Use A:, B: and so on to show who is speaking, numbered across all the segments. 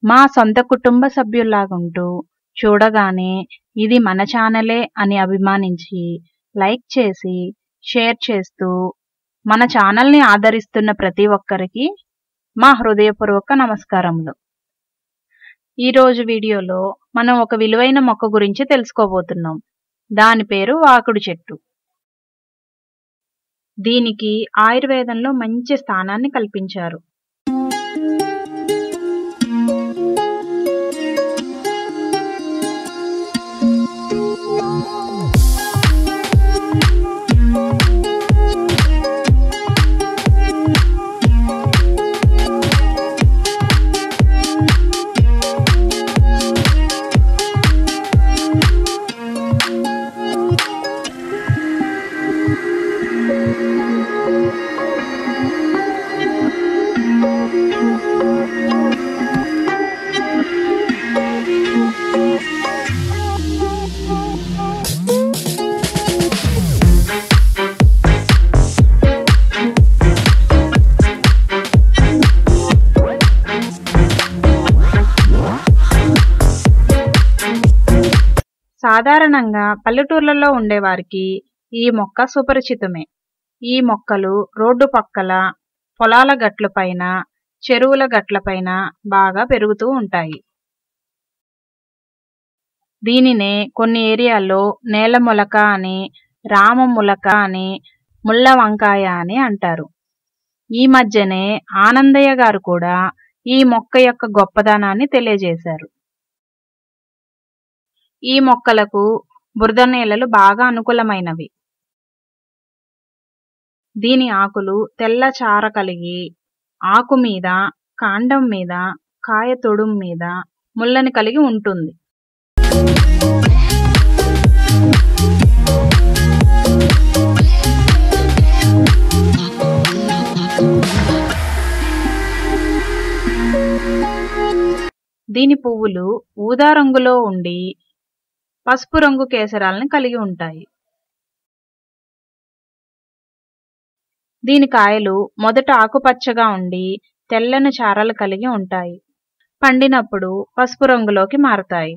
A: మా సొంత కుటుంబ సభ్యుల్లాగుంటూ చూడగానే ఇది మన ఛానలే అని అభిమానించి లైక్ చేసి షేర్ చేస్తూ మన ఛానల్ని ఆదరిస్తున్న ప్రతి ఒక్కరికి మా హృదయపూర్వక నమస్కారములు ఈరోజు వీడియోలో మనం ఒక విలువైన మొక్క గురించి తెలుసుకోబోతున్నాం దాని పేరు వాకుడు చెట్టు దీనికి ఆయుర్వేదంలో మంచి స్థానాన్ని కల్పించారు సాధారణంగా పల్లెటూర్లలో ఉండేవారికి ఈ మొక్క సుపరిచితమే ఈ మొక్కలు రోడ్డు పక్కల పొలాల గట్లపైన చెరువుల గట్లపైన బాగా పెరుగుతూ ఉంటాయి దీనినే కొన్ని ఏరియాల్లో నేల మొలక అని రామ మొలక అని ముళ్ళ వంకాయ అని అంటారు ఈ మధ్యనే ఆనందయ్య గారు కూడా ఈ మొక్క యొక్క గొప్పదనాన్ని తెలియజేశారు ఈ మొక్కలకు బురద నేలలు బాగా అనుకూలమైనవి దీని ఆకులు తెల్ల చార కలిగి ఆకు మీద కాండం మీద కాయ తొడుం మీద ముళ్ళని కలిగి ఉంటుంది దీని పువ్వులు ఊదా రంగులో ఉండి పసుపు రంగు కేసరాలను కలిగి ఉంటాయి దీని కాయలు మొదట ఆకుపచ్చగా ఉండి తెల్లని చారలు కలిగి ఉంటాయి పండినప్పుడు పసుపు రంగులోకి మారతాయి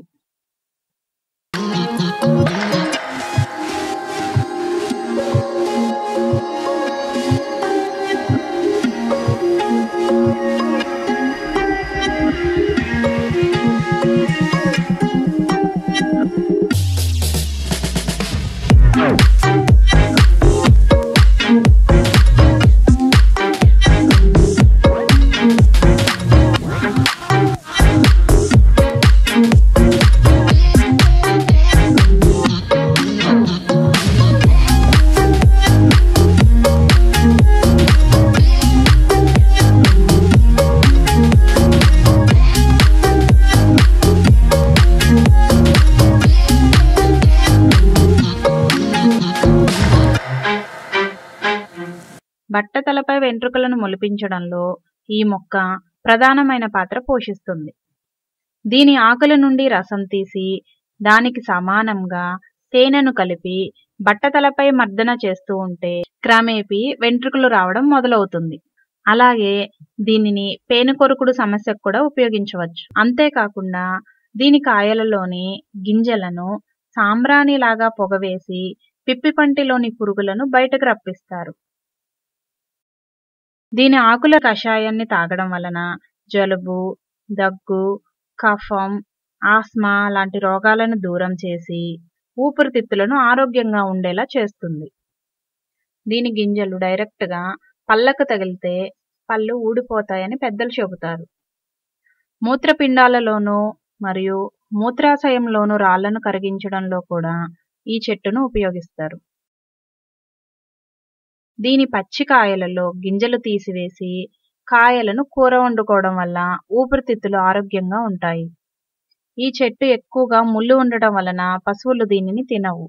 A: బట్టతలపై వెంట్రుకలను మొలిపించడంలో ఈ మొక్క ప్రధానమైన పాత్ర పోషిస్తుంది దీని ఆకుల నుండి రసం తీసి దానికి సమానంగా తేనెను కలిపి బట్టతలపై మర్దన చేస్తూ ఉంటే క్రమేపీ వెంట్రుకలు రావడం మొదలవుతుంది అలాగే దీనిని పేనుకొరుకుడు సమస్యకు కూడా ఉపయోగించవచ్చు అంతేకాకుండా దీని కాయలలోని గింజలను సాంబ్రాణిలాగా పొగవేసి పిప్పి పంటిలోని పురుగులను బయటకు రప్పిస్తారు దీని ఆకుల కషాయాన్ని తాగడం వలన జలుబు దగ్గు కఫం ఆస్మా లాంటి రోగాలను దూరం చేసి ఊపిరితిత్తులను ఆరోగ్యంగా ఉండేలా చేస్తుంది దీని గింజలు డైరెక్ట్గా పళ్ళకు తగిలితే పళ్ళు ఊడిపోతాయని పెద్దలు చెబుతారు మూత్రపిండాలలోనూ మరియు మూత్రాశయంలోనూ రాళ్లను కరిగించడంలో కూడా ఈ చెట్టును ఉపయోగిస్తారు దీని పచ్చి కాయలలో గింజలు తీసివేసి కాయలను కూర వండుకోవడం వల్ల ఊపిరితిత్తులు ఆరోగ్యంగా ఉంటాయి ఈ చెట్టు ఎక్కువగా ముళ్ళు ఉండటం వలన పశువులు దీనిని తినవు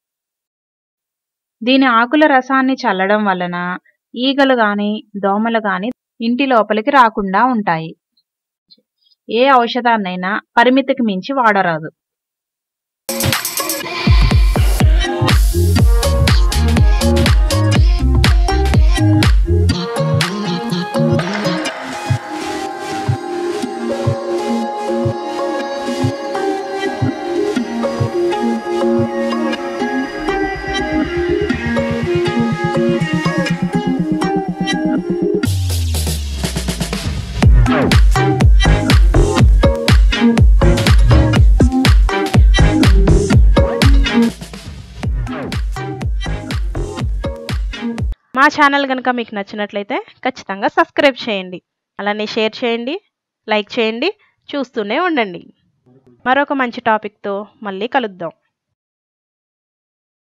A: దీని ఆకుల రసాన్ని చల్లడం వలన ఈగలు గాని దోమలు గాని ఇంటి లోపలికి రాకుండా ఉంటాయి ఏ ఔషధాన్నైనా పరిమితికి మించి వాడరాదు మా ఛానల్ కనుక మీకు నచ్చినట్లయితే ఖచ్చితంగా సబ్స్క్రైబ్ చేయండి అలానే షేర్ చేయండి లైక్ చేయండి చూస్తూనే ఉండండి మరొక మంచి టాపిక్తో మళ్ళీ కలుద్దాం